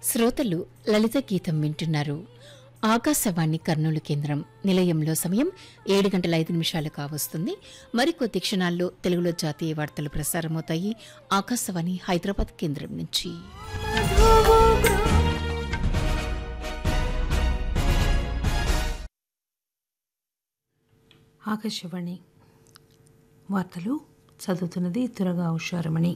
శ్రోతలు లలిత గీతం వింటున్నారు ఆకాశవాణి కర్నూలు కేంద్రం నిలయంలో సమయం ఏడు గంటల ఐదు నిమిషాలు కావస్తుంది మరికొద్ది క్షణాల్లో తెలుగులో జాతీయ వార్తలు ప్రసారమవుతాయి ఆకాశవాణి హైదరాబాద్ కేంద్రం నుంచి ఆకాశవాణి వార్తలు చదువుతున్నది తురగా ఉషారమణి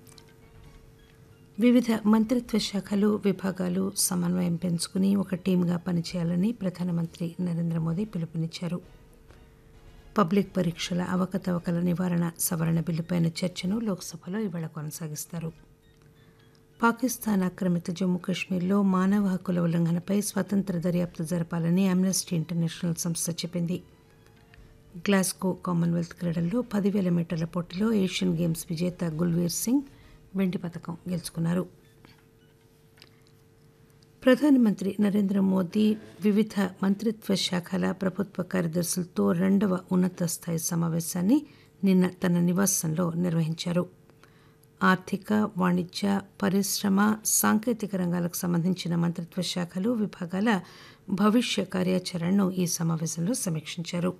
వివిధ మంత్రిత్వ శాఖలు విభాగాలు సమన్వయం పెంచుకుని ఒక టీంగా పనిచేయాలని ప్రధానమంత్రి నరేంద్ర మోదీ పిలుపునిచ్చారు పబ్లిక్ పరీక్షల అవకతవకల నివారణ సవరణ బిల్లుపైన చర్చను లోక్సభలో ఇవాళ కొనసాగిస్తారు పాకిస్తాన్ ఆక్రమిత జమ్మూ కాశ్మీర్లో మానవ హక్కుల ఉల్లంఘనపై స్వతంత్ర దర్యాప్తు జరపాలని అమ్నెస్టీ ఇంటర్నేషనల్ సంస్థ చెప్పింది గ్లాస్గో కామన్వెల్త్ క్రీడల్లో పదివేల మీటర్ల పోటీలో ఏషియన్ గేమ్స్ విజేత గుల్వీర్ సింగ్ వెండి పథకం గెలుచుకున్నారు ప్రధానమంత్రి నరేంద్ర మోదీ వివిధ మంత్రిత్వ శాఖల ప్రభుత్వ కార్యదర్శులతో రెండవ ఉన్నత స్థాయి సమావేశాన్ని నిన్న తన నివాసంలో నిర్వహించారు ఆర్థిక వాణిజ్య పరిశ్రమ సాంకేతిక రంగాలకు సంబంధించిన మంత్రిత్వ శాఖలు విభాగాల భవిష్య కార్యాచరణను ఈ సమావేశంలో సమీక్షించారు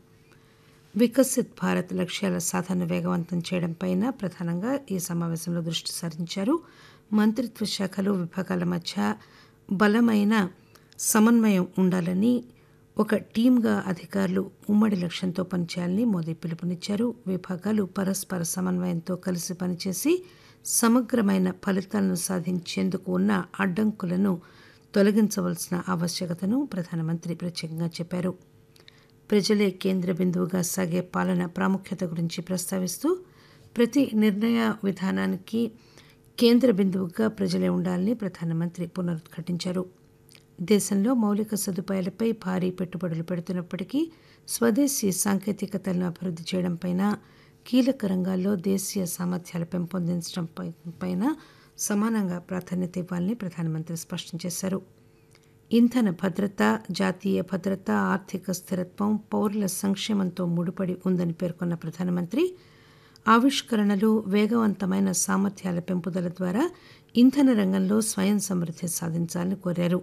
వికసిత్ భారత్ లక్ష్యాల సాధన వేగవంతం చేయడంపై ప్రధానంగా ఈ సమావేశంలో దృష్టి సారించారు మంత్రిత్వ శాఖలు విభాగాల మధ్య బలమైన సమన్వయం ఉండాలని ఒక టీంగా అధికారులు ఉమ్మడి లక్ష్యంతో పనిచేయాలని మోదీ పిలుపునిచ్చారు విభాగాలు పరస్పర సమన్వయంతో కలిసి పనిచేసి సమగ్రమైన ఫలితాలను సాధించేందుకు ఉన్న అడ్డంకులను తొలగించవలసిన ఆవశ్యకతను ప్రధానమంత్రి ప్రత్యేకంగా చెప్పారు ప్రజలే కేంద్ర బిందువుగా సాగే పాలన ప్రాముఖ్యత గురించి ప్రస్తావిస్తూ ప్రతి నిర్ణయ విధానానికి కేంద్ర బిందువుగా ప్రజలే ఉండాలని ప్రధానమంత్రి పునరుద్ఘాటించారు దేశంలో మౌలిక సదుపాయాలపై భారీ పెట్టుబడులు పెడుతున్నప్పటికీ స్వదేశీ సాంకేతికతలను అభివృద్ధి చేయడంపై కీలక రంగాల్లో దేశీయ సామర్థ్యాలు పెంపొందించడం పైన సమానంగా ప్రాధాన్యత ఇవ్వాలని ప్రధానమంత్రి స్పష్టం చేశారు ఇంధన భద్రత జాతీయ భద్రత ఆర్థిక స్థిరత్వం పౌరుల సంక్షేమంతో ముడిపడి ఉందని పేర్కొన్న ప్రధానమంత్రి ఆవిష్కరణలు వేగవంతమైన సామర్థ్యాల పెంపుదల ద్వారా ఇంధన రంగంలో స్వయం సమృద్ధి సాధించాలని కోరారు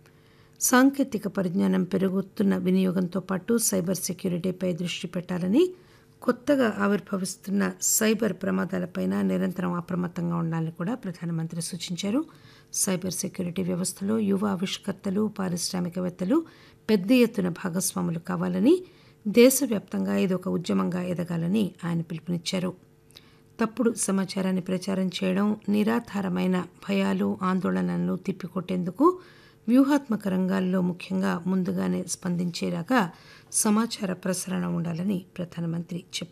సాంకేతిక పరిజ్ఞానం పెరుగుతున్న వినియోగంతో పాటు సైబర్ సెక్యూరిటీపై దృష్టి పెట్టాలని కొత్తగా ఆవిర్భవిస్తున్న సైబర్ ప్రమాదాలపై నిరంతరం అప్రమత్తంగా ఉండాలని కూడా ప్రధానమంత్రి సూచించారు సైబర్ సెక్యూరిటీ వ్యవస్థలో యువ ఆవిష్కర్తలు పారిశ్రామికవేత్తలు పెద్ద ఎత్తున భాగస్వాములు కావాలని దేశవ్యాప్తంగా ఇది ఒక ఉద్యమంగా ఎదగాలని ఆయన పిలుపునిచ్చారు తప్పుడు సమాచారాన్ని ప్రచారం చేయడం నిరాధారమైన భయాలు ఆందోళనలను తిప్పికొట్టేందుకు వ్యూహాత్మక రంగాల్లో ముఖ్యంగా ముందుగానే స్పందించేలాగా సమాచార ప్రసరణ ఉండాలని ప్రధానమంత్రి చెప్పారు